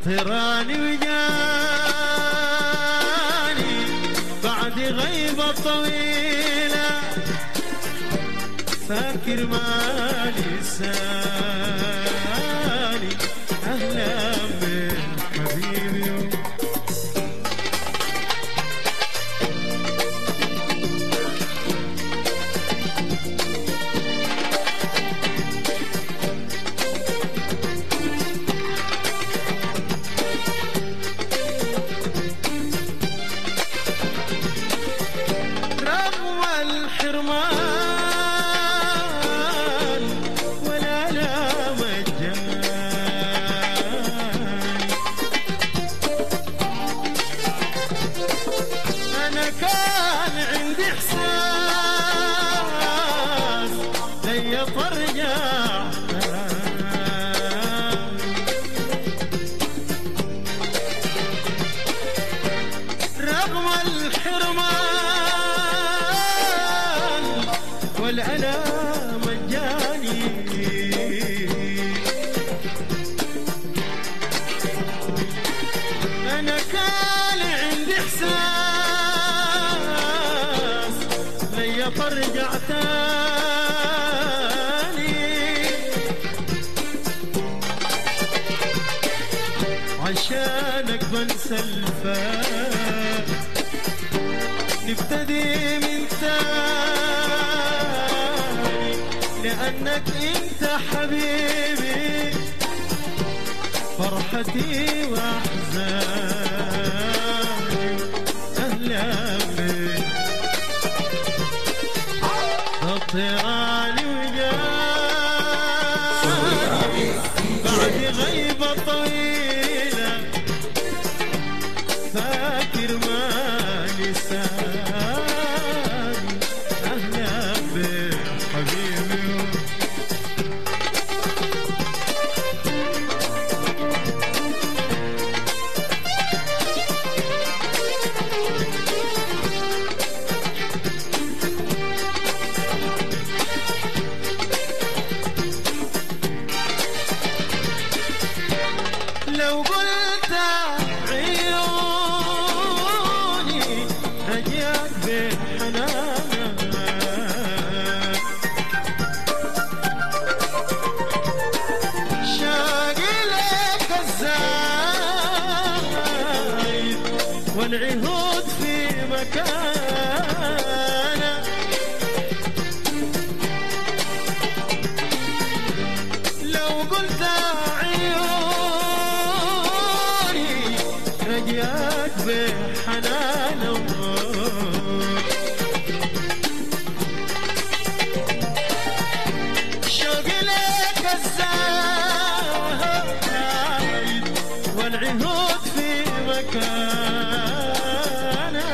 طيراني وجاني بعد غيبة طويلة فاكر ما لساني أهلا بحبيبي رغم الحرمان ولا لا مجان أنا كان عندي إحساس لي فرجع رغم الحرمان والألام مجاني أنا كان عندي إحساس لي فرجع تاني عشانك بنسى الفات نبتدي من تاني لأنك أنت حبيبي فرحتي وأحزاني أهلا بك الطيران وجاني بعد غيبة طويلة فاكر ما لساني أهلا بك حبيبي لو قلت عيوني رجعت بحنانك شاقي لك الزايد والعهود في مكانه لو قلت عيوني رجعت بحنانه شوقي لك الزايد والعهود في مكانه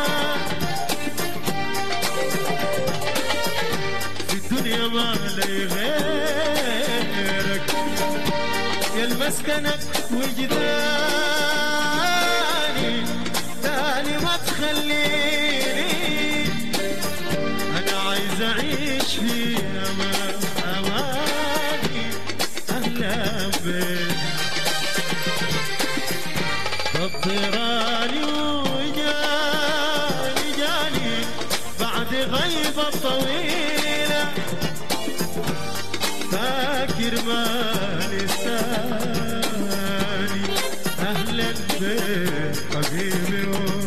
في الدنيا ما لي غيرك يا المسكنك وجداني تاني ما تخليني انا عايز اعيش في امان اماني اهلا بك الطيران وجاني جاني بعد غيبة طويلة فاكر ما لساني أهلا بك حبيبي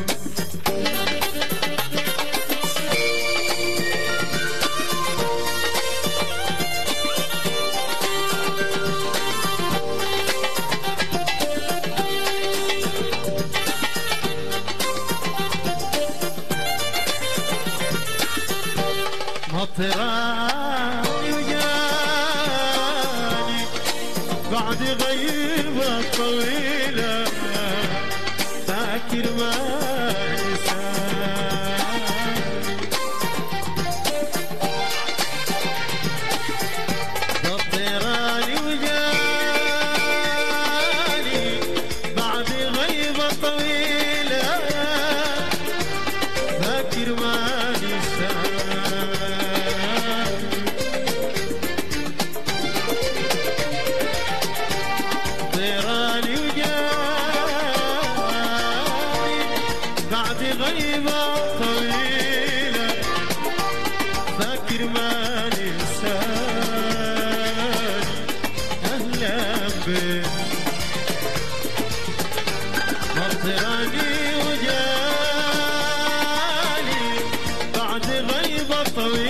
مطراني وجاني بعد غيبة طويلة فاكر ما لساني الطيران وجاني بعد غيبة طويلة فاكر ما لساني طيران طويلة